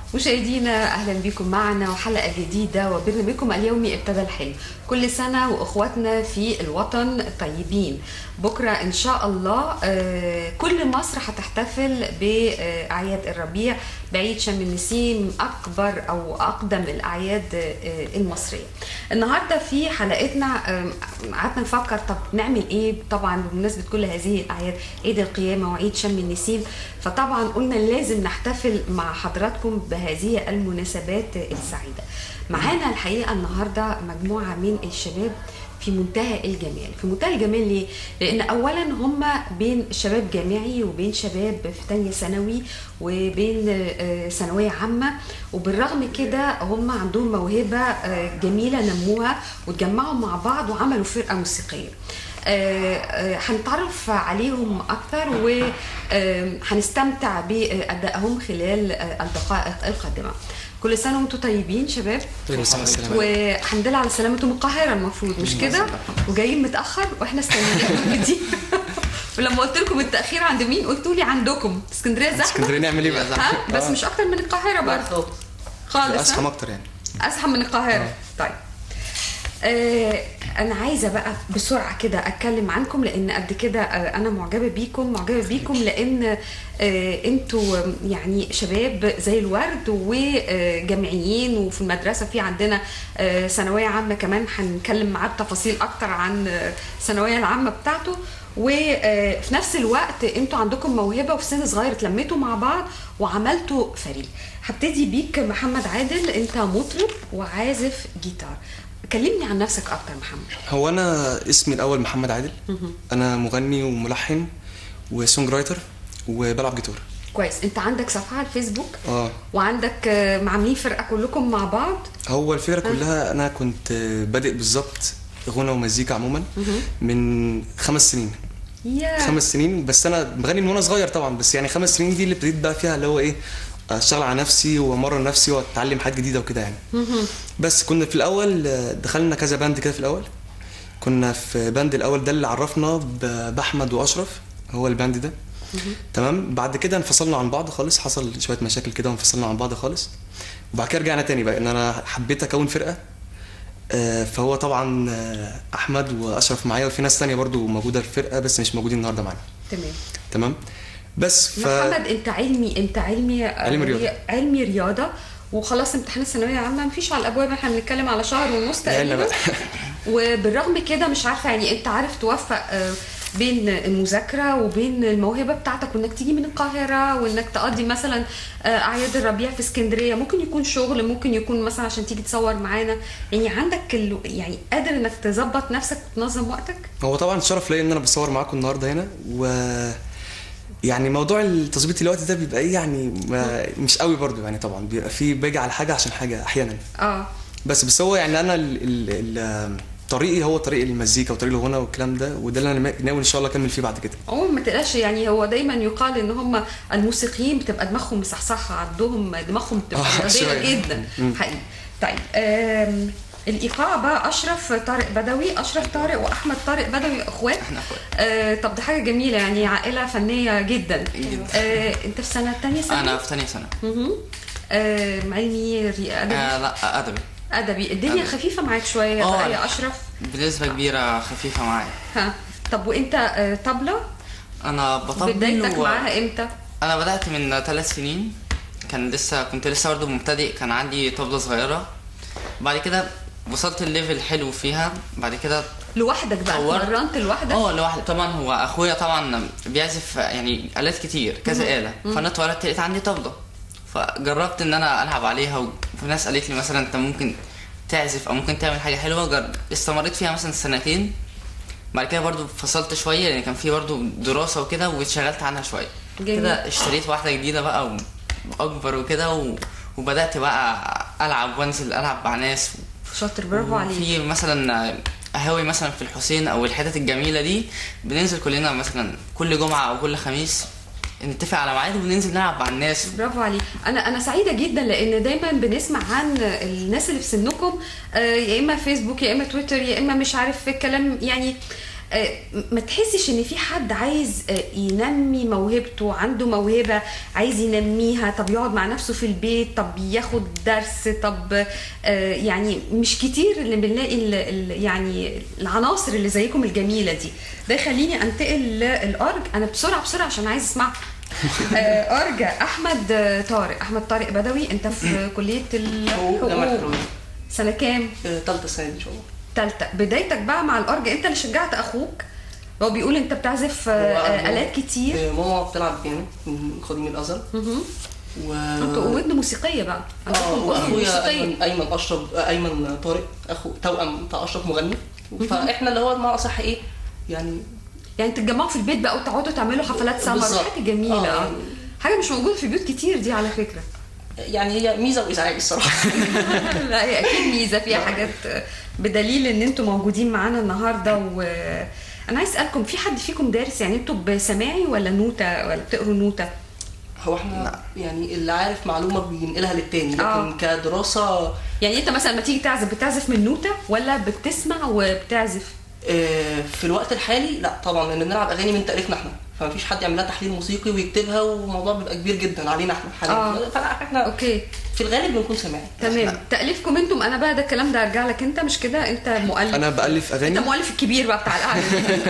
مشاهدينا اهلا بكم معنا وحلقه جديده وبرنامجكم اليومي ابتدى الحلم كل سنه واخواتنا في الوطن طيبين بكره ان شاء الله آه، كل مصر هتحتفل باعياد الربيع بعيد شم النسيم اكبر او اقدم الاعياد آه، المصريه النهارده في حلقتنا آه، قعدنا نفكر طب نعمل ايه طبعا بمناسبه كل هذه الاعياد عيد القيامه وعيد شم النسيم فطبعا قلنا لازم نحتفل مع حضراتكم بهذه المناسبات السعيده معانا الحقيقه النهارده مجموعه من الشباب في منتهى الجمال في منتهى الجمال ليه لان اولا هم بين شباب جامعي وبين شباب في تانية ثانوي وبين آه، ثانويه عامه وبالرغم كده هم عندهم موهبه آه، جميله نموها واتجمعوا مع بعض وعملوا فرقه موسيقيه آه، آه، هنتعرف عليهم اكثر وهنستمتع بادائهم خلال آه، الدقائق القادمه كل سنه وانتم طيبين شباب السلام السلام والحمد لله على سلامتكم القاهره المفروض مش كده وجايين متاخر واحنا استنيناكم دي ولما قلت لكم التاخير عند مين قلتوا لي عندكم اسكندريه زحمه اسكندريه نعمل ايه بقى؟ ها بس مش اكتر من القاهره برضه خالص ازحم ها؟ اكتر يعني ازحم من القاهره طيب آه انا عايزه بقى بسرعه كده اتكلم عنكم لان قد كده آه انا معجبه بيكم معجبه بيكم لان آه انتوا يعني شباب زي الورد وجامعيين وفي المدرسه في عندنا آه ثانويه عامه كمان هنتكلم معاه بتفاصيل اكتر عن آه، الثانويه العامه بتاعته وفي نفس الوقت انتوا عندكم موهبه وفي سن صغير اتلميتوا مع بعض وعملتوا فريق هبتدي بيك محمد عادل انت مطرب وعازف جيتار كلمني عن نفسك اكتر محمد هو انا اسمي الاول محمد عادل انا مغني وملحن وسونج رايتر وبلعب جيتار كويس انت عندك صفحه على الفيسبوك اه وعندك آه، عاملين فرقه كلكم مع بعض هو الفكره كلها انا كنت بادئ بالظبط غنى ومزيكا عموما من خمس سنين يا خمس سنين بس انا بغني من وانا صغير طبعا بس يعني خمس سنين دي اللي ابتديت بقى فيها اللي هو ايه اشتغل على نفسي وامرن نفسي واتعلم حاجات جديده وكده يعني بس كنا في الاول آه، دخلنا كذا باند كده في الاول كنا في باند الاول ده اللي عرفنا ب- باحمد واشرف هو الباند ده تمام بعد كده انفصلنا عن بعض خالص حصل شويه مشاكل كده وانفصلنا عن بعض خالص وبعد كده رجعنا تاني بقى ان انا حبيت اكون فرقه آه، فهو طبعا آه، احمد واشرف معايا وفي ناس تانية برضو موجوده في الفرقه بس مش موجودين النهارده معانا تمام تمام بس ف محمد انت علمي انت علمي علمي رياضة. علمي رياضه وخلاص امتحانات الثانويه العامه مفيش على الابواب احنا بنتكلم على شهر ونص يلا تقريبا بقى. وبالرغم كده مش عارفه يعني انت عارف توفق آه، بين المذاكره وبين الموهبه بتاعتك وانك تيجي من القاهره وانك تقضي مثلا آه، اعياد الربيع في اسكندريه ممكن يكون شغل ممكن يكون مثلا عشان تيجي تصور معانا يعني عندك ال... يعني قادر انك تظبط نفسك وتنظم وقتك هو طبعا شرف ليا ان انا بصور معاكم النهارده هنا و يعني موضوع التظبيط الوقت ده بيبقى ايه يعني ما مش قوي برضو يعني طبعا بيبقى في باجي على حاجه عشان حاجه احيانا اه بس بس هو يعني انا ال ال ال طريقي هو طريق المزيكا وطريق الغنى والكلام ده وده اللي انا ناوي ان شاء الله اكمل فيه بعد كده عموما ما تقلقش يعني هو دايما يقال ان هم الموسيقيين بتبقى دماغهم مصحصحه عندهم دماغهم بتبقى آه، رياضيه شوية. جدا حقيقي طيب آم، الايقاع بقى اشرف طارق بدوي اشرف طارق واحمد طارق بدوي اخوات احنا اخوات آه طب دي حاجه جميله يعني عائله فنيه جدا جدا. آه انت في سنه تانية سنه انا في تانية سنه مهم. آه علمي ري- ادبي آه لا ادبي ادبي الدنيا أدبي. خفيفه معاك شويه آه. بقى يا اشرف بنسبه كبيره خفيفه معايا ها طب وانت آه طبله انا بطبل بدايتك و- معاها امتى انا بدات من ثلاث سنين كان لسه كنت لسه برضه مبتدئ كان عندي طبله صغيره بعد كده وصلت الليفل حلو فيها بعد كده لوحدك بقى طورت. اتمرنت لوحدك اه لوحدي طبعا هو اخويا طبعا بيعزف يعني الات كتير كذا اله فانا اتولدت لقيت عندي طبله فجربت ان انا العب عليها وفي ناس قالت لي مثلا انت ممكن تعزف او ممكن تعمل حاجه حلوه جر... استمريت فيها مثلا سنتين بعد كده برضو فصلت شويه لان كان في برضو دراسه وكده واتشغلت عنها شويه جميل. كده اشتريت واحده جديده بقى واكبر وكده و... وبدات بقى العب وانزل العب مع ناس شاطر برافو عليك في مثلا قهاوي مثلا في الحسين او الحتت الجميله دي بننزل كلنا مثلا كل جمعه او كل خميس نتفق على ميعاد وننزل نلعب مع الناس برافو عليك انا انا سعيده جدا لان دايما بنسمع عن الناس اللي في سنكم آه، يا اما فيسبوك يا اما تويتر يا اما مش عارف في الكلام يعني آه، ما تحسش ان في حد عايز آه، ينمي موهبته عنده موهبه عايز ينميها طب يقعد مع نفسه في البيت طب ياخد درس طب آه، يعني مش كتير اللي بنلاقي ال- ال- يعني العناصر اللي زيكم الجميله دي ده يخليني انتقل للارج انا بسرعه بسرعه عشان عايز اسمع آه، ارج احمد آه، طارق احمد طارق بدوي انت في كليه حقوق جامعة الحقوق حلوان. سنه كام آه، تالتة سنة ان شاء الله تالتة بدايتك بقى مع الأرج أنت اللي شجعت أخوك هو بيقول أنت بتعزف آه، هو- آه، هو- آلات كتير آه، ماما بتلعب بيانو من قديم الازل مهم. و أنتوا ودن موسيقية بقى اه عندكم أذن واخويا موسيقية ايمن ايمن اشرف آه، ايمن طارق اخو توأم بتاع اشرف مغني فاحنا اللي هو بمعنى اصح ايه يعني يعني تتجمعوا في البيت بقى وتقعدوا تعملوا حفلات سمر بالظبط. حاجة جميلة آه، آه. يعني- حاجة مش موجودة في بيوت كتير دي على فكرة يعني هي ميزه وازعاج الصراحه لا هي أكيد ميزة فيها حاجات آه، بدليل إن أنتوا موجودين معانا النهاردة و أنا عايز أسألكم في حد فيكم دارس يعني أنتوا بسماعي ولا نوتة ولا بتقروا نوتة؟ هو احنا يعني اللي عارف معلومه بينقلها للتاني لكن آه. كدراسه يعني أنت مثلا لما تيجي تعزف بتعزف من نوتة ولا بتسمع وبتعزف؟ آه، في الوقت الحالي لا طبعا لان بنلعب اغاني من تاليفنا احنا فمفيش حد يعمل لها تحليل موسيقي ويكتبها والموضوع بيبقى كبير جدا علينا احنا آه. حاليا فلا احنا أوكي في الغالب بنكون سامعين تمام تأليفكم انتم انا بقى ده الكلام ده ارجع لك انت مش كده انت مؤلف انا بالف اغاني انت مؤلف الكبير بقى بتاع القعده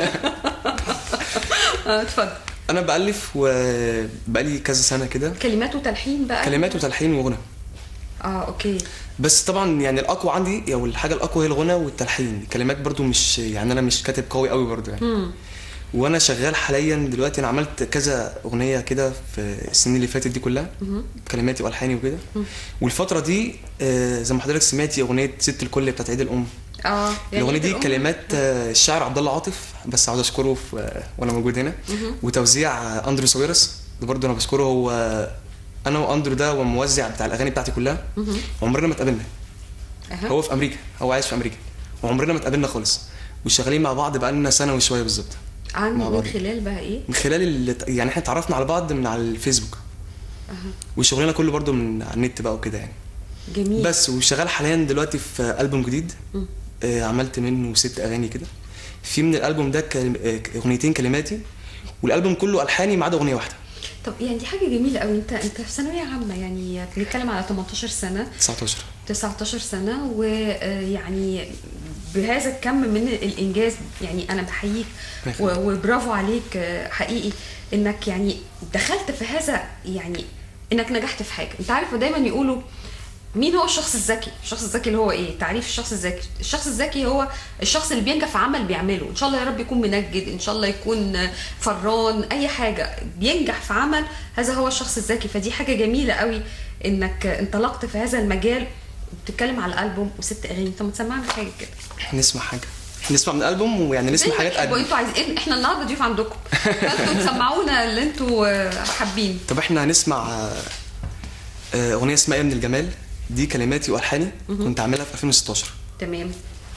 آه، اتفضل انا بالف وبقالي كذا سنه كده كلمات وتلحين بقى كلمات وتلحين وغنى اه اوكي بس طبعا يعني الاقوى عندي او الحاجه الاقوى هي الغنى والتلحين الكلمات برضو مش يعني انا مش كاتب قوي قوي برضو يعني مم. وانا شغال حاليا دلوقتي انا عملت كذا اغنيه كده في السنين اللي فاتت دي كلها كلماتي والحاني وكده والفتره دي آه، زي ما حضرتك سمعتي اغنيه ست الكل بتاعت عيد الام اه الاغنيه دي الأم- كلمات آه، الشاعر عبد الله عاطف بس عاوز اشكره في آه، وانا موجود هنا وتوزيع آه، اندرو ساويرس ده برضه انا بشكره هو آه، انا واندرو ده هو الموزع بتاع الاغاني بتاعتي كلها عمرنا ما اتقابلنا أها. هو في امريكا هو عايش في امريكا وعمرنا ما اتقابلنا خالص وشغالين مع بعض بقالنا سنه وشويه بالظبط عن مع من بعض. خلال بقى ايه من خلال ال... يعني احنا اتعرفنا على بعض من على الفيسبوك وشغلنا كله برضه من على النت بقى وكده يعني جميل بس وشغال حاليا دلوقتي في ألبوم جديد آه عملت منه ست أغاني كده في من الألبوم ده كلم... آه، أغنيتين كلماتي والألبوم كله ألحاني ما عدا أغنية واحدة طب يعني دي حاجه جميله قوي انت انت في ثانويه عامه يعني بنتكلم على 18 سنه 19 19 سنة ويعني بهذا الكم من الإنجاز يعني أنا بحييك و- وبرافو عليك آه، حقيقي إنك يعني دخلت في هذا يعني إنك نجحت في حاجة أنت عارف دايما يقولوا مين هو الشخص الذكي؟ الشخص الذكي اللي هو ايه؟ تعريف الشخص الذكي، الشخص الذكي هو الشخص اللي بينجح في عمل بيعمله، ان شاء الله يا رب يكون منجد، ان شاء الله يكون فران، اي حاجه بينجح في عمل هذا هو الشخص الذكي، فدي حاجه جميله قوي انك انطلقت في هذا المجال وبتتكلم على الالبوم وست اغاني، طب ما تسمعنا حاجه كده. نسمع حاجة نسمع من الألبوم ويعني نسمع زي ما حاجات تحبوا، قديمة انتوا عايزين احنا النهارده ضيوف عندكم فانتوا تسمعونا اللي انتوا آه، حابين. طب احنا هنسمع آه، آه، أغنية اسمها إيه من الجمال دي كلماتي وألحاني كنت عاملها في 2016 تمام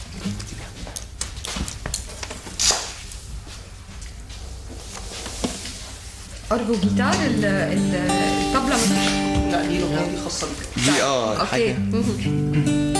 ارجو جيتار ال- ال- الطبلة مفيش لا دي الاغنيه دي خاصه بيك دي اه اوكي حاجة مهم.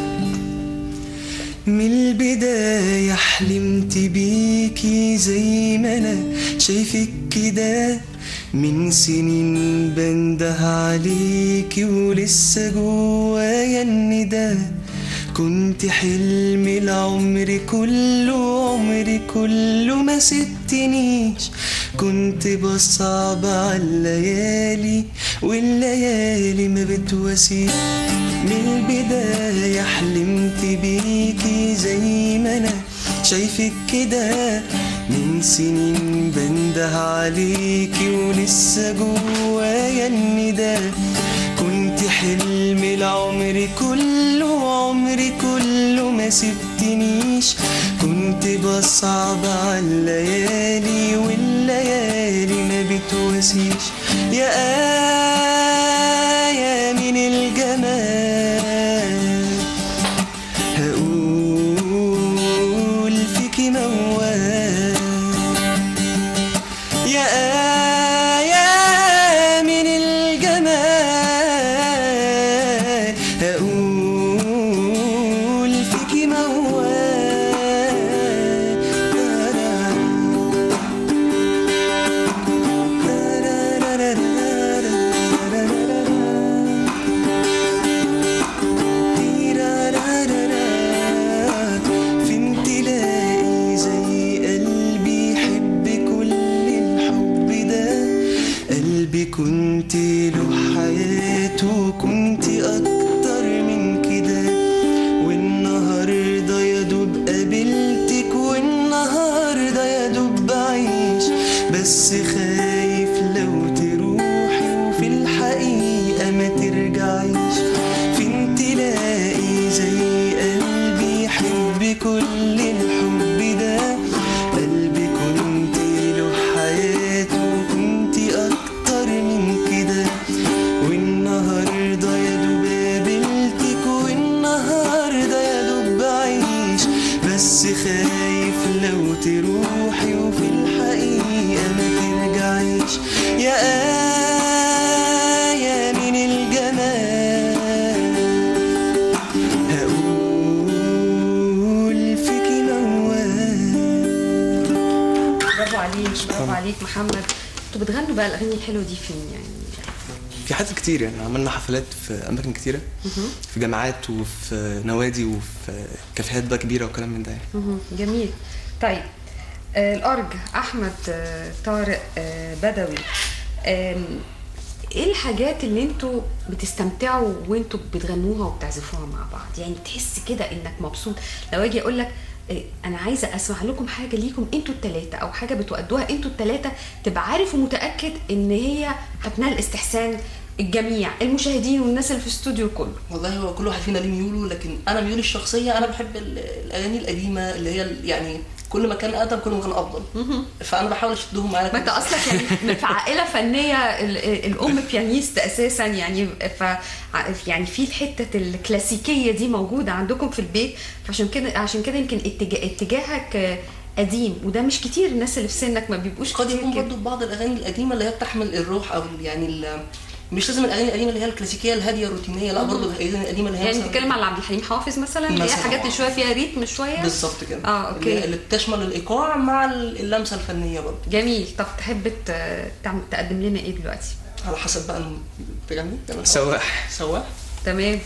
من البداية حلمت بيكي زي ما أنا شايفك كده من سنين بنده عليكي ولسه جوايا الندى كنت حلم العمر كله عمري كله ما سبتنيش كنت بصعب على الليالي والليالي ما بتواسيش من البداية حلمت بيكي زي ما أنا شايفك كده من سنين بنده عليكي ولسه جوايا الندى كنت حلم العمر كله عمري كله ما سبتنيش كنت بصعب على الليالي والليالي ما بتواسيش يا آية من الجمال هقول فيكي موال يا آية من الجمال هقول فيكي موال كنت له حياته كنت أكتر من كده والنهاردة يا دوب قابلتك والنهاردة يا دوب بعيش بس خايف لو تروحي وفي الحقيقة ما ترجعيش فين تلاقي زي قلبي يحب كل الحب ده قلبي كنت له حياته كنت أكتر من كده والنهاردة يا دوب قابلتك والنهاردة يا دوب بعيش بس خايف لو تروحي وفي الحقيقة ما ترجعيش يا آية من الجمال هقول فيكي موال برافو عليك برافو عليك محمد انتوا بتغنوا بقى الاغاني الحلوه دي فين يعني في حاجات كتير يعني عملنا حفلات في اماكن كتيره في جامعات وفي نوادي وفي كافيهات بقى كبيره وكلام من ده يعني مهم. جميل طيب آه الأرج أحمد آه طارق آه بدوي آم، ايه الحاجات اللي انتوا بتستمتعوا وانتوا بتغنوها وبتعزفوها مع بعض يعني تحس كده انك مبسوط لو اجي اقول لك إيه، انا عايزه اسمع لكم حاجه ليكم انتوا التلاته او حاجه بتؤدوها انتوا التلاته تبقى عارف ومتاكد ان هي هتنال استحسان الجميع المشاهدين والناس اللي في الاستوديو كله والله هو كل واحد فينا ليه ميوله لكن انا ميولي الشخصيه انا بحب ال- الاغاني القديمه اللي هي ال- يعني كل ما كان اقدم كل ما كان افضل فانا بحاول اشدهم معايا ما انت اصلك يعني في عائله فنيه ال- ال- الام بيانيست اساسا يعني ف يعني في الحته الكلاسيكيه دي موجوده عندكم في البيت فعشان كده عشان كده يمكن اتجاه اتجاهك قديم وده مش كتير الناس اللي في سنك ما بيبقوش قد كتير يكون كده برضو بعض الاغاني القديمه اللي هي بتحمل الروح او ال- يعني ال- مش لازم الاغاني القديمه اللي هي الكلاسيكيه الهاديه الروتينيه لا برضو الاغاني القديمه اللي هي يعني مثلاً- بتتكلم على عبد الحليم حافظ مثلا اللي هي مثلاً. حاجات شويه فيها ريتم شويه بالظبط كده اه اللي, اوكي اللي بتشمل الايقاع مع ال- اللمسه الفنيه برضو جميل طب تحب ت- تعم- تقدم لنا ايه دلوقتي على حسب بقى الم- تغني تمام. سواح سواح تمام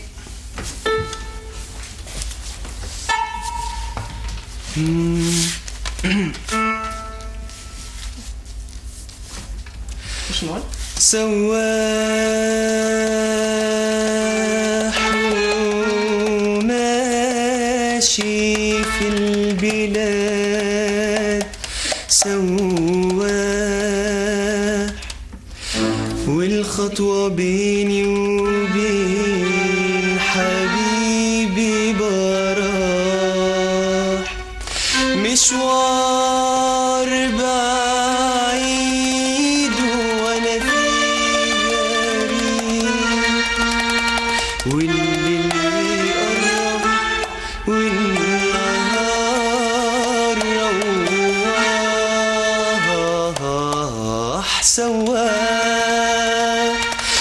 مش نوع سواح وماشي في البلاد سواح والخطوة بيني وبين حبيبي براح مشوار بعيد وانا في غريب والليل قرب والنهار روح سواح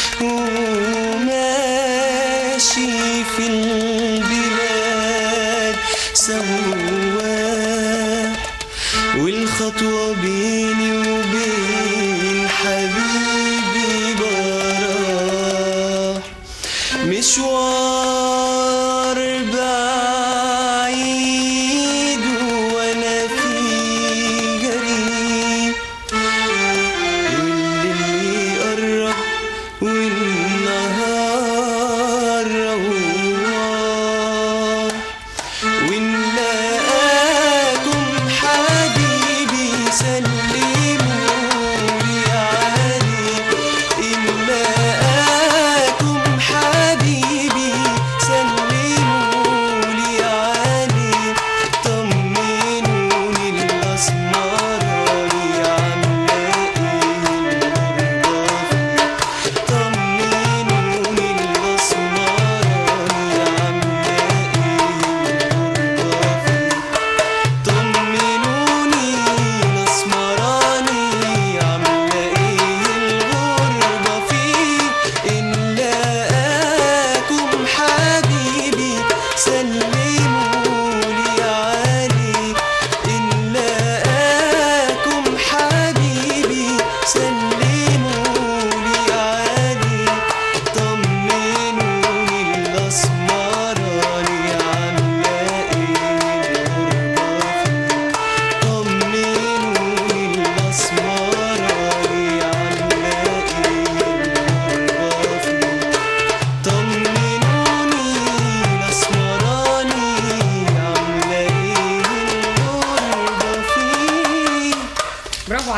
وماشي في البلاد سواح والخطوة بيني وبين حبيبي براح مشوار بعيد وانا في جري والليل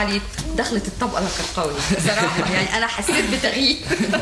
عليك دخلت الطبقه لك القوي بصراحه يعني انا حسيت بتغيير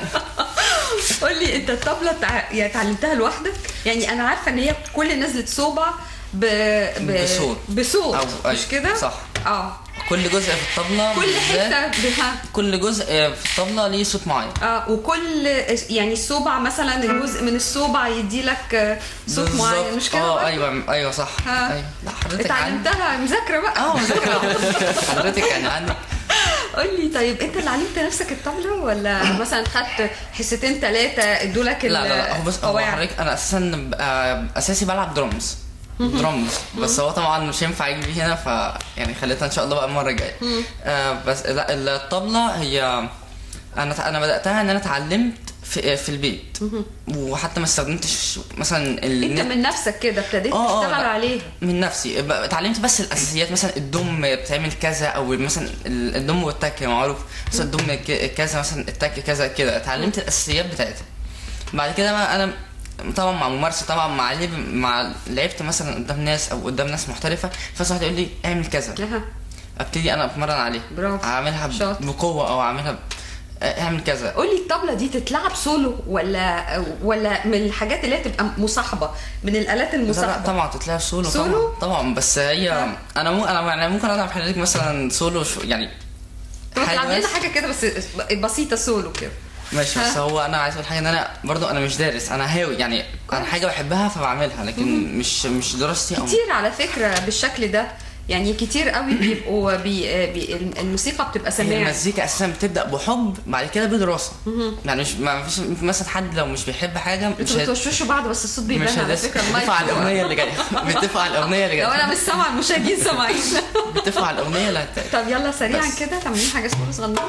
قول لي انت الطبله تع... يعني اتعلمتها لوحدك يعني انا عارفه ان هي كل نزله صوبع ب... ب... بصوت. بصوت أو- مش أيوة، كده صح. اه كل جزء في الطبله كل بالذات- حته بها كل جزء في الطبله ليه صوت معين اه وكل يعني الصوبع مثلا الجزء من الصوبع يدي لك صوت بالظبط. معين مش كده اه برضه؟ ايوه ايوه صح ها. ايوه لا حضرتك عندك اتعلمتها مذاكره بقى اه مذاكرة. حضرتك يعني عندك قول لي طيب انت اللي علمت نفسك الطبله ولا مثلا خدت حصتين ثلاثه ادوا لك لا لا لا هو بس هو القواعد؟ حضرتك انا اساسا آه، اساسي بلعب درامز درامز بس هو طبعا مش ينفع يجي هنا ف يعني خليتها ان شاء الله بقى المره الجايه آه بس لا الطبله هي انا انا بداتها ان انا اتعلمت في, في البيت وحتى ما استخدمتش مثلا انت النت من نفسك كده ابتديت آه، آه، تشتغل لا. عليها من نفسي ب- اتعلمت بس الاساسيات مثلا الدم بتعمل كذا او مثلا ال- الدم والتك معروف مثلا الدم ك- كذا مثلا التك كذا كده اتعلمت الاساسيات بتاعتها بعد كده بقى انا طبعا مع ممارسه طبعا مع لعب مع لعبت مثلا قدام ناس او قدام ناس محترفه فصاحبي يقول لي اعمل كذا اها ابتدي انا اتمرن عليها برافو. اعملها ب- شاطر. بقوه او اعملها ب- اعمل كذا قول لي الطبله دي تتلعب سولو ولا ولا من الحاجات اللي هي تبقى مصاحبه من الالات لا لا المصاحبه طبعا تتلعب سولو, سولو؟ طبعا طبعا بس هي انا مو انا يعني ممكن العب حضرتك مثلا سولو شو يعني طب حاجة تلعب لنا بس. حاجه كده بس بسيطه سولو كده ماشي ها؟ بس هو انا عايز اقول حاجه ان انا برضو انا مش دارس انا هاوي يعني انا حاجه بحبها فبعملها لكن مش مش دراستي او كتير على فكره بالشكل ده يعني كتير قوي بيبقوا بي بي الموسيقى بتبقى هي سماع المزيكا اساسا بتبدا بحب بعد كده بدراسه يعني مش ما فيش مثلا حد لو مش بيحب حاجه مش انتوا هت- بتوشوشوا بعض بس الصوت مش بيبان على هدرس فكره المايك بتدفع على جوه. الاغنيه اللي جايه بتدفع على الاغنيه اللي لو انا جايه مش سامعه المشاهدين سامعين بتدفع على الاغنيه اللي هت- طب يلا سريعا بس. كده تعملين حاجه سولو صغننه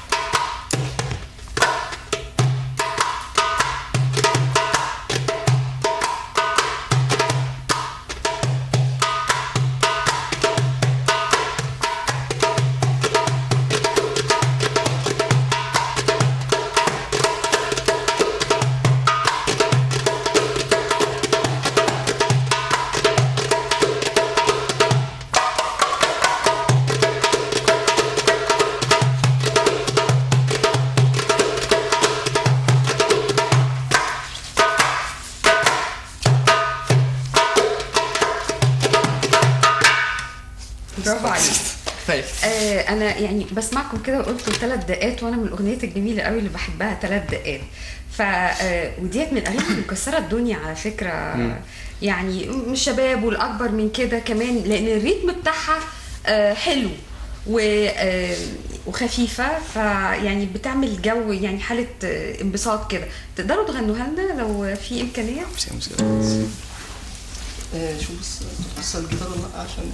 برافو عليك طيب آه انا يعني بسمعكم كده وقلتوا ثلاث دقات وانا من الاغنيات الجميله قوي اللي بحبها ثلاث دقات ف آه، وديت من الاغاني اللي مكسره الدنيا على فكره يعني من الشباب والاكبر من كده كمان لان الريتم بتاعها آه حلو و آه، وخفيفه فيعني بتعمل جو يعني حاله آه، انبساط كده تقدروا تغنوها لنا لو في امكانيه مش هي موسيقى. آه، شوف بس بس الجيتار لا عشان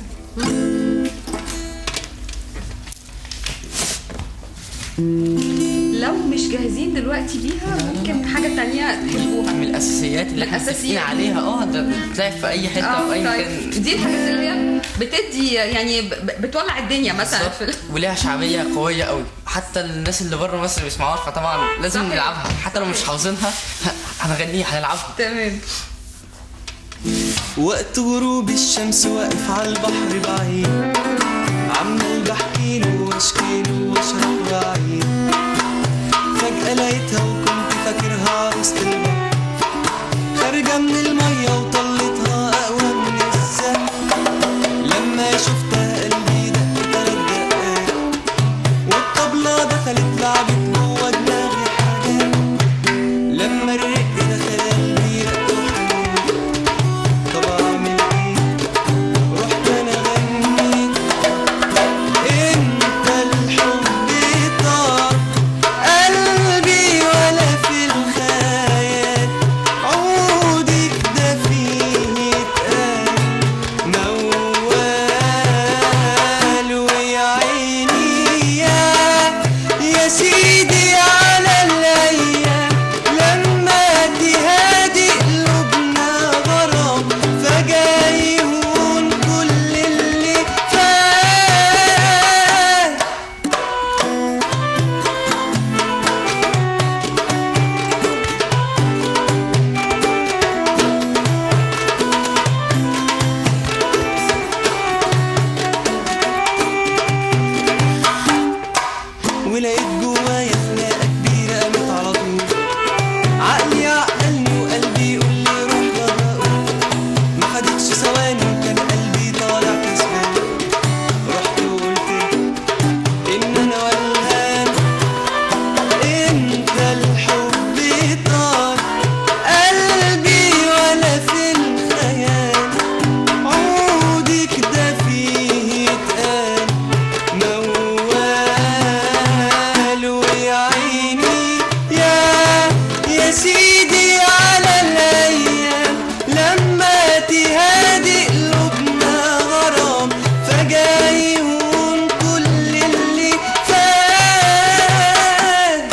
لو مش جاهزين دلوقتي بيها ممكن حاجه تانية تحبوها من الاساسيات اللي احنا الأساسيات. متفقين عليها اه ده بتلاقي في اي حته او اه اي طيب مكان دي الحاجات اللي هي بتدي يعني ب- ب- بتولع الدنيا مثلا في ال- بالظبط. وليها شعبيه قويه قوي حتى الناس اللي بره مصر بيسمعوها فطبعا لازم صحيح. نلعبها حتى لو مش حافظينها ه- هنغنيها هنلعبها تمام وقت غروب الشمس واقف على البحر بعيد عمال بحكيله واشكيله واشرح وعيد فجأة لقيتها وكنت فاكرها عروسة البحر خارجة من المية وطلتها أقوى من الزق لما شفتها قلبي دق تلات دقات والطبلة دخلت لعبت جوا دماغي حاجات لما الرق دخل قلبي رق وحنين طب اعمل ايه رحت انا غنيت انت الحب ولقيت جوايا خناقة كبيرة قامت على طول عقلي عقلني وقلبي يقول لي روح جرأه ما خدتش ثواني وكان قلبي طالع كسبان رحت وقلت ان انا ولهان انت الحب طال قلبي ولا في الخيال عودك ده فيه اتقال موال ويا عيني يا يا سيدي على الايام لما تهادي قلوبنا غرام فجاه يهون كل اللي فات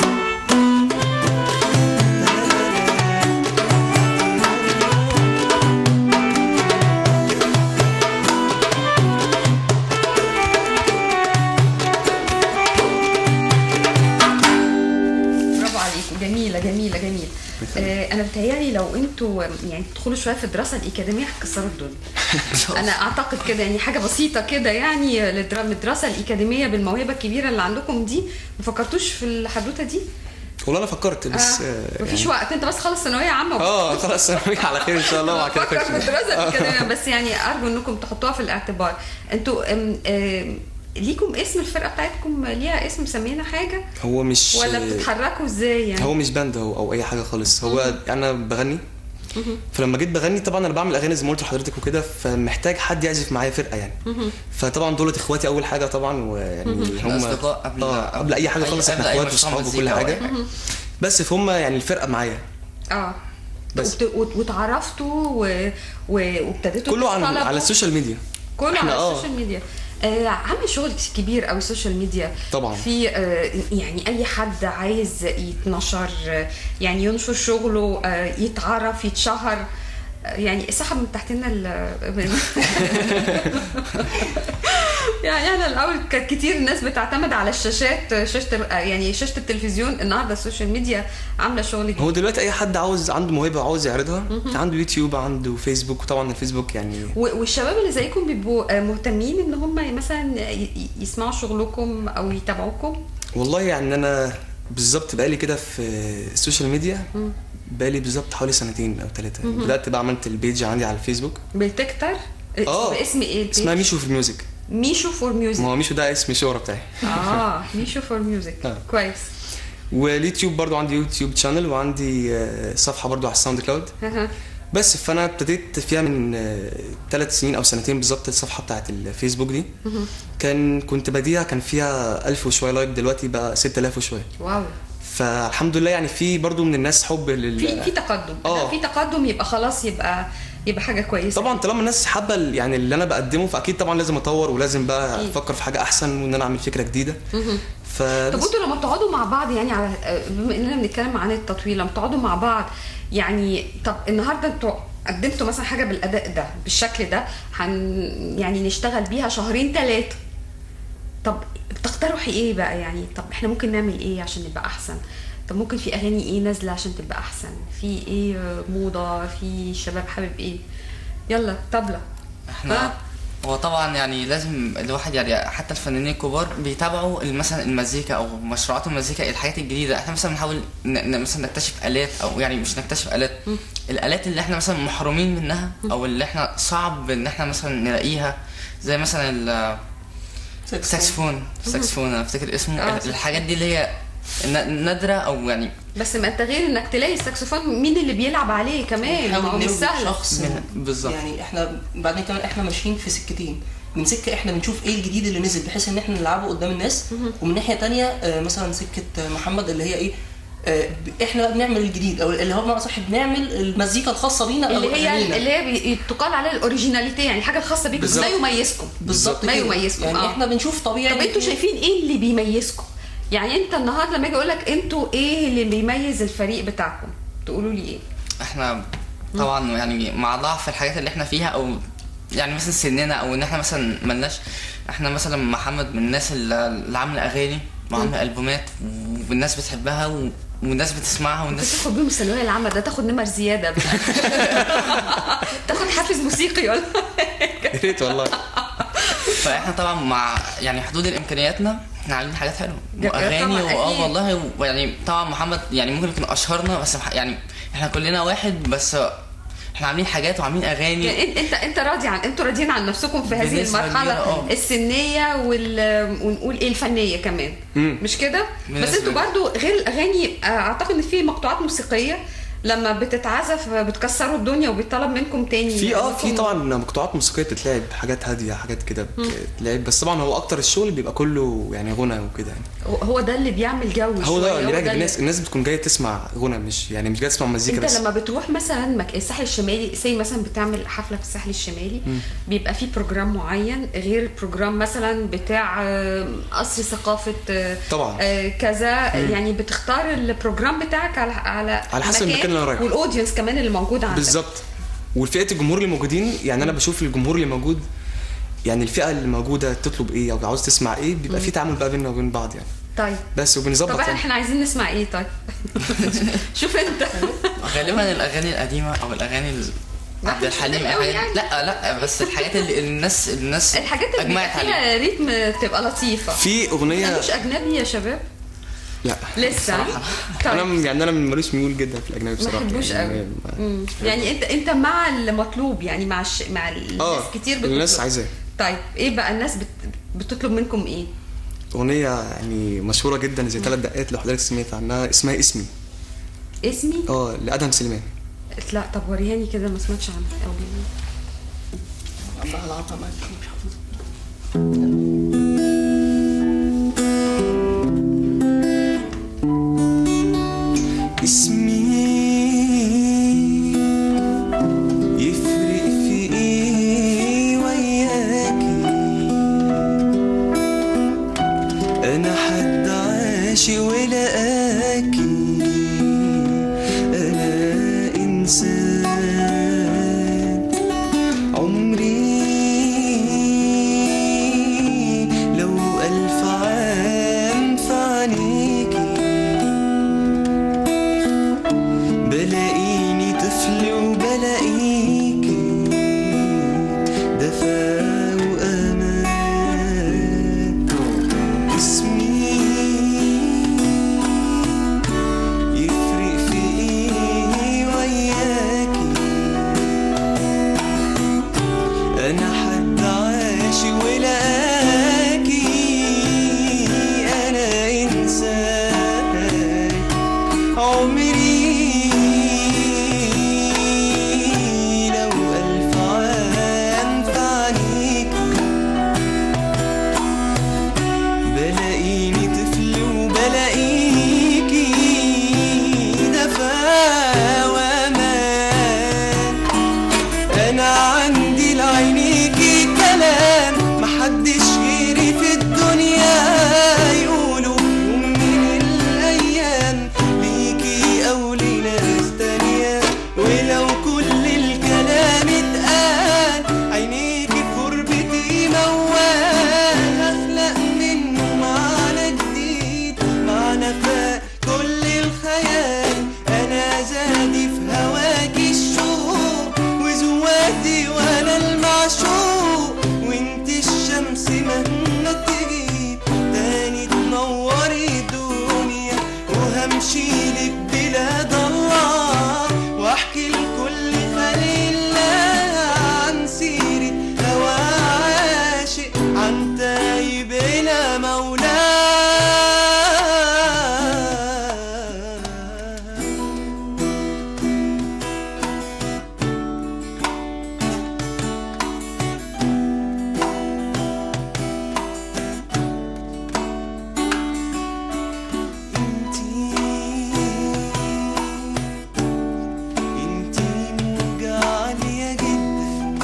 برافو عليكم جميله جميله جميله آه انا بتهيالي لو انتوا يعني تدخلوا شويه في الدراسه الاكاديميه هتكسروا الدنيا انا اعتقد كده يعني حاجه بسيطه كده يعني للدرا- من الدراسه الاكاديميه بالموهبه الكبيره اللي عندكم دي ما فكرتوش في الحدوته دي والله انا فكرت بس آه. آه، مفيش يعني- وقت انت بس خلص ثانويه عامه اه خلاص ثانوي على خير ان شاء الله وبعد كده فكر أخش. في الدراسه الاكاديميه بس يعني ارجو انكم تحطوها في الاعتبار انتوا أم، آم، ليكم اسم الفرقه بتاعتكم ليها اسم مسمينا حاجه هو مش ولا بتتحركوا ازاي يعني هو مش باند هو او اي حاجه خالص هو انا بغني فلما جيت بغني طبعا انا بعمل اغاني زي ما قلت لحضرتك وكده فمحتاج حد يعزف معايا فرقه يعني فطبعا دولت اخواتي اول حاجه طبعا ويعني إحنا هم أصدقاء قبل- اه قبل اي حاجه أي- خالص قبل احنا أي اخوات مشروع وصحاب وكل مزيكا أو حاجه أي حاجة. بس فهم يعني الفرقه معايا اه بس. وبت- وت- واتعرفتوا و... و... وابتديتوا كله عن تطلبوا. على السوشيال ميديا كله إحنا على آه. السوشيال ميديا آه عامل شغل كبير قوي السوشيال ميديا طبعاً. في آه يعني اي حد عايز يتنشر آه يعني ينشر شغله آه يتعرف يتشهر آه يعني سحب من تحتنا ال يعني انا الاول كانت كتير الناس بتعتمد على الشاشات شاشه آه، يعني شاشه التلفزيون النهارده السوشيال ميديا عامله شغل هو دلوقتي اي حد عاوز عنده موهبه عاوز يعرضها عنده يوتيوب عنده فيسبوك وطبعا الفيسبوك يعني و- والشباب اللي زيكم بيبقوا آه، مهتمين ان هم مثلا ي- ي- يسمعوا شغلكم او يتابعوكم والله يعني انا بالظبط بقالي كده في السوشيال ميديا بقالي بالظبط حوالي سنتين او ثلاثه بدات بقى عملت البيج عندي على الفيسبوك بتكتر اه باسم ايه البيج؟ اسمها ميشو في الميوزك ميشو فور ميوزك ما هو ميشو ده اسم الشهرة بتاعي اه ميشو فور ميوزك آه. كويس واليوتيوب برضو عندي يوتيوب شانل وعندي آه، صفحه برضو على الساوند كلاود بس فانا ابتديت فيها من ثلاث سنين او سنتين بالظبط الصفحه بتاعت الفيسبوك دي كان كنت بديها كان فيها 1000 وشويه لايك دلوقتي بقى 6000 وشويه واو فالحمد لله يعني في برضو من الناس حب لل في في تقدم آه. في تقدم يبقى خلاص يبقى يبقى حاجه كويسه طبعا طالما الناس حابه ال- يعني اللي انا بقدمه فاكيد طبعا لازم اطور ولازم بقى أكيد. افكر في حاجه احسن وان انا اعمل فكره جديده ف طب انتوا لما بتقعدوا مع بعض يعني على بما اننا بنتكلم عن التطوير لما بتقعدوا مع بعض يعني طب النهارده انتوا قدمتوا مثلا حاجه بالاداء ده بالشكل ده هن يعني نشتغل بيها شهرين ثلاثه طب بتقترحي ايه بقى يعني طب احنا ممكن نعمل ايه عشان نبقى احسن طب ممكن في اغاني ايه نازله عشان تبقى احسن في ايه موضه في شباب حابب ايه يلا طبله احنا ها؟ هو طبعا يعني لازم الواحد يعني حتى الفنانين الكبار بيتابعوا مثلا المزيكا او مشروعات المزيكا الحاجات الجديده احنا مثلا بنحاول ن- ن- مثلا نكتشف الات او يعني مش نكتشف الات الالات اللي احنا مثلا محرومين منها او اللي احنا صعب ان احنا مثلا نلاقيها زي مثلا ال- الساكسفون الساكسفون انا افتكر اسمه آه، الحاجات دي اللي هي ن- نادره او يعني بس ما انت غير انك تلاقي الساكسفون مين اللي بيلعب عليه كمان ما هو نحاول مش نوجد سهل شخص من- بالظبط. يعني احنا بعدين كمان احنا ماشيين في سكتين من سكه احنا بنشوف ايه الجديد اللي نزل بحيث ان احنا نلعبه قدام الناس ومن ناحيه تانية آه، مثلا سكه آه، محمد اللي هي ايه آه، ب- احنا بقى بنعمل الجديد او اللي هو بمعنى صح بنعمل المزيكا الخاصه بينا او اللي هي أغانينا. اللي هي بي- تقال عليها الاوريجيناليتي يعني الحاجه الخاصه بيكم بالظبط. ما يميزكم بالظبط ما كده. يميزكم يعني آه. احنا بنشوف طبيعي طب انتوا شايفين ايه اللي بيميزكم يعني انت النهارده لما اجي اقول لك انتوا ايه اللي بيميز الفريق بتاعكم تقولوا لي ايه احنا طبعا يعني مع ضعف الحاجات اللي احنا فيها او يعني مثلا سننا او ان احنا مثلا ملناش احنا مثلا محمد من الناس اللي اللي عامله اغاني وعامله البومات والناس بتحبها و... والناس بتسمعها والناس بتاخد بيهم الثانويه العامه ده تاخد نمر زياده بقى. تاخد حافز موسيقي ولا يا ريت والله فاحنا طبعا مع يعني حدود الامكانياتنا احنا عاملين حاجات حلوه جا- واغاني طبعاً واه أكيد. والله ويعني طبعا محمد يعني ممكن يكون اشهرنا بس مح- يعني احنا كلنا واحد بس احنا عاملين حاجات وعاملين اغاني يعني إن- انت انت راضي عن انتوا راضيين عن نفسكم في هذه بنسبة المرحله كبيرة، آه. السنيه وال ونقول ايه الفنيه كمان مش كده بس بنسبة انتوا كبيرة. برضو غير الاغاني آه، اعتقد ان في مقطوعات موسيقيه لما بتتعزف بتكسروا الدنيا وبيطلب منكم تاني في اه في إنكم- طبعا مقطوعات موسيقيه بتتلعب حاجات هاديه حاجات كده بتتلعب بس طبعا هو اكتر الشغل بيبقى كله يعني غنى وكده يعني هو ده اللي بيعمل جو هو شوية، ده اللي بيعجب اللي- الناس الناس بتكون جايه تسمع غنى مش يعني مش جايه تسمع مزيكا انت بس لما بتروح مثلا مك... الساحل الشمالي زي مثلا بتعمل حفله في الساحل الشمالي بيبقى في بروجرام معين غير البروجرام مثلا بتاع آه، قصر ثقافه آه، طبعا. آه، كذا يعني بتختار البروجرام بتاعك على على على حسب المكان اللي أنا رايحه. والاودينس كمان اللي موجود عندك بالظبط والفئه الجمهور اللي موجودين يعني انا بشوف الجمهور اللي موجود يعني الفئه اللي موجوده تطلب ايه او عاوز تسمع ايه بيبقى في تعامل بقى بيننا وبين بعض يعني طيب بس وبنظبط طب يعني. احنا عايزين نسمع ايه طيب شوف انت غالبا الاغاني القديمه او الاغاني ال- ما عبد احنا مش الحليم قدام قوي الحاجات يعني. لا لا بس الحاجات اللي الناس الناس الحاجات اللي اجمعت بيبقى عليها فيها ريتم تبقى لطيفه في اغنيه مش اجنبي يا شباب لا لسه انا طيب م- يعني انا ماليش ميول جدا في الاجنبي ما بصراحه تحبوش يعني قوي ما- مم. يعني انت انت مع المطلوب يعني مع الش... مع الناس اه كتير بتطلب الناس عايزاه طيب ايه بقى الناس بت... بتطلب منكم ايه اغنيه يعني مشهوره جدا زي ثلاث دقات لو حضرتك سمعت عنها اسمها اسمي اسمي اه لادهم سليمان لا طب وريهاني كده ما سمعتش عنها قوي عمال العبها معاك مش حافظ اسمي يفرق في ايه وياكي انا حد عاشق ولقاكي انا انسان عمري لو الف عام في عينيكي بلاقيني طفل وبلاقيكي دفا وأمان اسمي يفرق في ايه وياكي انا حد عاشق ولاكي انا انسان عمري لو ألف عام في عينيك بلاقيني طفل وبلاقيكي دفا وأمان أنا عندي لعينيكي كلام محدش غيري في الدنيا يقولوا يوم من الأيام ليكي أو لناس تانية ولو كل الكلام اتقال عينيكي في غربتي موال أخلق منه معنى جديد معنى فاق كل الخيال أنا زادي في هواكي الشوق وزواتي وأنا المعشوق وانت الشمس مهما تغيب تاني تنوري الدنيا وهمشي لك بلاد الله واحكي لكل خلق الله عن سيرة هوى عاشق عن تايب إلى مولاه انتي انتي موجة عالية جدا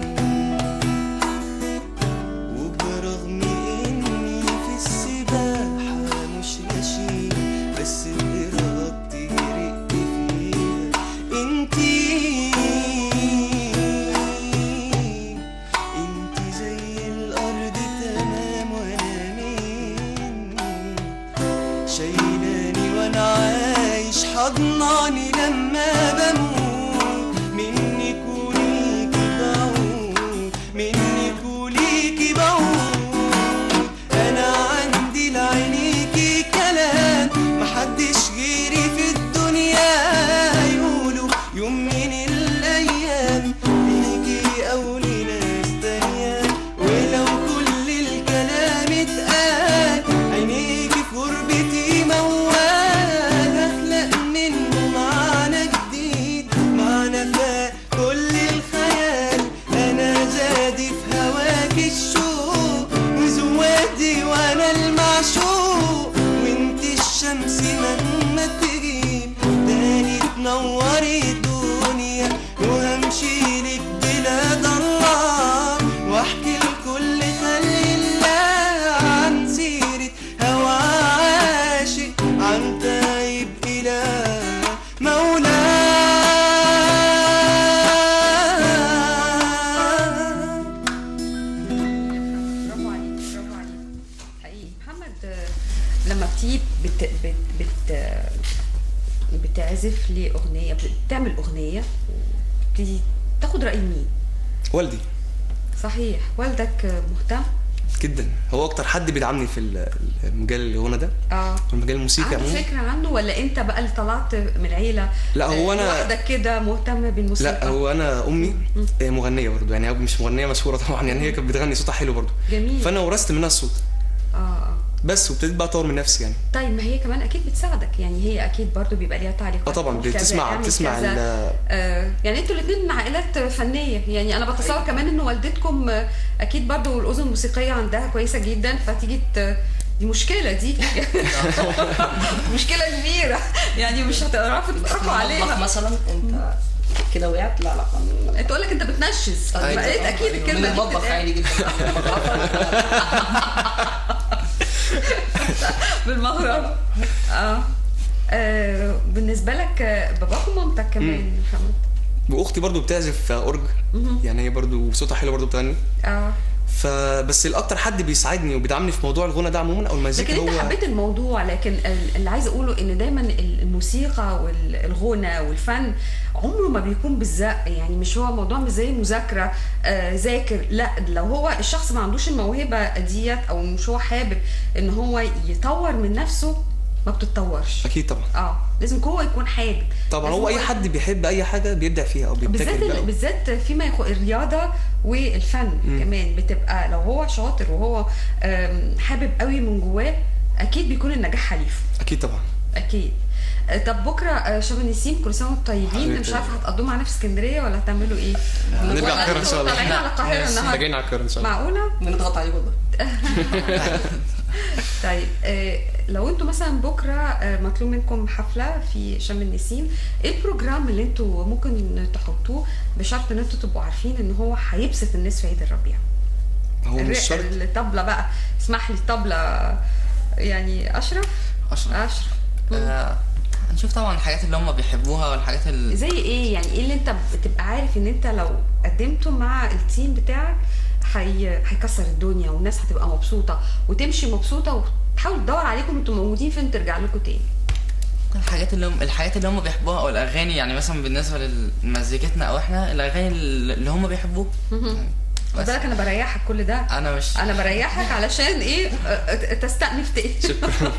وبرغم اني في السباحة مش غشيم بس بإرادتي غرقت فيها انتي انتي زي الأرض تمام وانا مني شايلاني وانا عايش حضناني لما بموت منك وليكي بعود منك وليكي بعود انا عندي الشمس مهما تجيب تاني تنوري الدنيا وهمشي لك بلاد الله واحكي لكل خلق الله عن سيرة هوى عاشق عن تايب إلى مولاه برافو عليك برافو عليك حقيقي محمد آه، لما بتيجي بت بت بت آه، بتعزف لاغنيه بتعمل اغنيه بتيجي تاخد راي مين والدي صحيح والدك آه، مهتم جدا هو اكتر حد بيدعمني في ال- المجال الغنى ده اه المجال الموسيقى عندك عموما فكره عنه ولا انت بقى اللي طلعت من العيله لا، هو آه، أنا- لوحدك كده مهتم بالموسيقى لا هو انا امي آه، مغنيه برضو يعني هي مش مغنيه مشهوره طبعا يعني هي كانت بتغني صوتها حلو برضو جميل. فانا ورثت منها الصوت اه اه بس وابتديت بقى اطور من نفسي يعني طيب ما هي كمان اكيد بتساعدك يعني هي اكيد برضو بيبقى ليها تعليقات اه طبعا كذا، بتسمع اعمل بتسمع كذا. ال- آه يعني انتوا الاثنين من عائلات فنيه يعني انا بتصور كمان ان والدتكم آه، اكيد برضو الاذن الموسيقيه عندها كويسه جدا فتيجي ت- دي مشكله دي مشكله كبيره يعني مش هتعرفوا تتفرجوا المطبخ عليها مثلا انت كده وقعت لا لا لا تقول لك انت بتنشز أيوة. بقيت اكيد من الكلمه دي المطبخ بتتقال. عادي جدا بالمغرب اه آه، بالنسبه لك آه، باباك ومامتك كمان محمد واختي برضو بتعزف اورج يعني هي برضو صوتها حلو برضو بتغني اه فبس الاكتر حد بيساعدني وبيدعمني في موضوع الغنى ده عموما او المزيكا لكن انت هو حبيت الموضوع لكن ال- اللي عايزه اقوله ان دايما الموسيقى والغنى والفن عمره ما بيكون بالزق يعني مش هو موضوع مش زي مذاكره آه ذاكر لا لو هو الشخص ما عندوش الموهبه ديت او مش هو حابب ان هو يطور من نفسه ما بتتطورش اكيد طبعا اه لازم هو يكون حابب طبعا لازم هو اي حد بيحب اي حاجه بيبدع فيها او بالذات بيبتكر ال- بقى بالذات فيما يخص الرياضه والفن كمان بتبقى لو هو شاطر وهو آم، حابب قوي من جواه اكيد بيكون النجاح حليف اكيد طبعا اكيد آه، طب بكره آه، شم النسيم كل سنه وانتم طيبين حبيبتي. مش عارفه هتقضوه معانا في اسكندريه ولا هتعملوا ايه؟ هنرجع ولا القاهرة إن شاء الله. انتوا طالعين على القاهره راجعين النهارده على القاهره ان شاء الله معقوله؟ بنضغط عليه والله طيب آه، لو انتوا مثلا بكره آه، مطلوب منكم حفله في شم النسيم ايه البروجرام اللي انتوا ممكن تحطوه بشرط ان انتوا تبقوا عارفين ان هو هيبسط الناس في عيد الربيع هو الر- مش شرط الطبله بقى اسمح لي الطبله يعني اشرف اشرف اشرف آه هنشوف طبعا الحاجات اللي هم بيحبوها والحاجات اللي زي ايه يعني ايه اللي انت بتبقى عارف ان انت لو قدمته مع التيم بتاعك هي... هيكسر الدنيا والناس هتبقى مبسوطه وتمشي مبسوطه وتحاول تدور عليكم انتوا موجودين فين ترجع لكم تاني الحاجات اللي هم الحاجات اللي هم بيحبوها او الاغاني يعني مثلا بالنسبه لمزيكتنا او احنا الاغاني اللي هم بيحبوها خد بس بالك انا بريحك كل ده انا مش انا بريحك علشان ايه أه، تستأنف تاني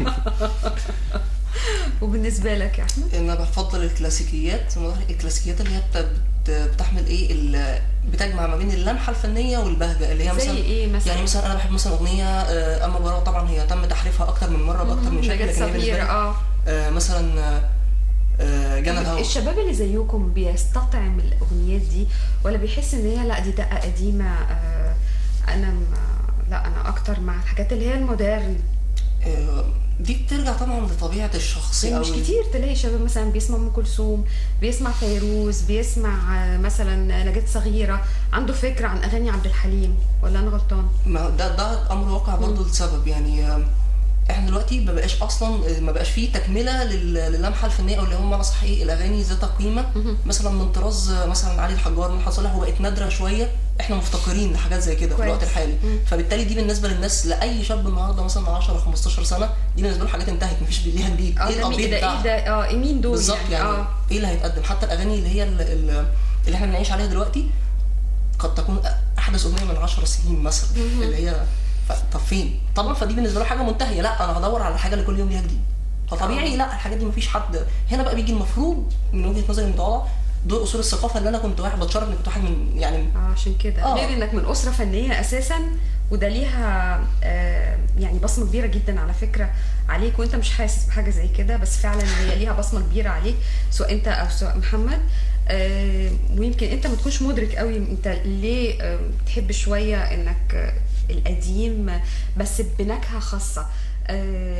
وبالنسبه لك يا احمد انا بفضل الكلاسيكيات زي ما قلت لك، الكلاسيكيات اللي هي بت- بت- بتحمل ايه ال- بتجمع ما بين اللمحه الفنيه والبهجه اللي هي زي مثلا إيه مثلا؟ يعني مثلا انا بحب مثلا اغنيه آه، اما براءه طبعا هي تم تحريفها اكتر من مره باكتر من شكل نجاة لكن هي بالنسبه صغير لي اه آه، مثلا آه، آه، جنى الهوى الشباب اللي زيكم بيستطعم الاغنيات دي ولا بيحس ان هي لا دي دقه قديمه آه انا ما لا انا اكتر مع الحاجات اللي هي المودرن آه، دي بترجع طبعا لطبيعه الشخص يعني او مش كتير تلاقي شباب مثلا بيسمع ام كلثوم بيسمع فيروز بيسمع آه، مثلا نجاة صغيره عنده فكره عن اغاني عبد الحليم ولا انا غلطان ما ده ده امر واقع برضه لسبب يعني آه، احنا دلوقتي ما بقاش اصلا ما بقاش فيه تكمله لل- للمحه الفنيه او اللي هم صح ايه الاغاني ذات قيمه مثلا من طراز آه، مثلا علي الحجار من صالح وبقت نادره شويه احنا مفتقرين لحاجات زي كده في كويس. الوقت الحالي فبالتالي دي بالنسبه للناس لاي شاب النهارده مثلا 10 15 سنه دي بالنسبه له حاجات انتهت مفيش ليها جديد اه ايه ده مين الابديت ده ايه بتاعها ده اه مين دول بالظبط يعني, اه ايه اللي هيتقدم حتى الاغاني اللي هي ال- ال- اللي احنا بنعيش عليها دلوقتي قد تكون احدث اغنيه من 10 سنين مثلا اللي هي ف- طب فين طبعا فدي بالنسبه له حاجه منتهيه لا انا هدور على الحاجه اللي كل يوم ليها جديد فطبيعي لا الحاجات دي مفيش حد هنا بقى بيجي المفروض من وجهه نظري المتواضعه دول اصول الثقافه اللي انا كنت واحد بتشرف اني كنت واحد من يعني اه عشان كده آه. غير انك من اسره فنيه اساسا وده ليها آه يعني بصمه كبيره جدا على فكره عليك وانت مش حاسس بحاجه زي كده بس فعلا هي ليها بصمه كبيره عليك سواء انت او سواء محمد آه ويمكن انت ما تكونش مدرك قوي انت ليه آه بتحب شويه انك آه القديم بس بنكهه خاصه آه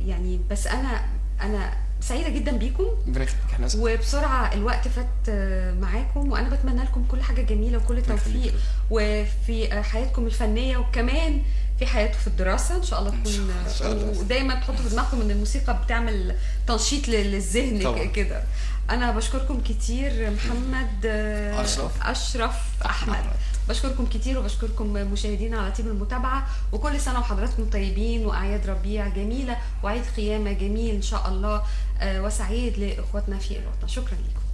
يعني بس انا انا سعيده جدا بيكم ربنا يخليك احنا أسف. وبسرعه الوقت فات آه، معاكم وانا بتمنى لكم كل حاجه جميله وكل ربنا التوفيق يخليك. وفي آه، حياتكم الفنيه وكمان في حياتكم في الدراسه ان شاء الله إن تكون شاء- إن شاء الله. ودايما تحطوا في دماغكم ان الموسيقى بتعمل تنشيط لل- للذهن طبعاً. ك- كده انا بشكركم كتير محمد آه، أشرف. اشرف احمد أحمد. بشكركم كتير وبشكركم مشاهدينا على طيب المتابعه وكل سنه وحضراتكم طيبين واعياد ربيع جميله وعيد قيامه جميل ان شاء الله آه، وسعيد لاخواتنا في الوطن شكرا لكم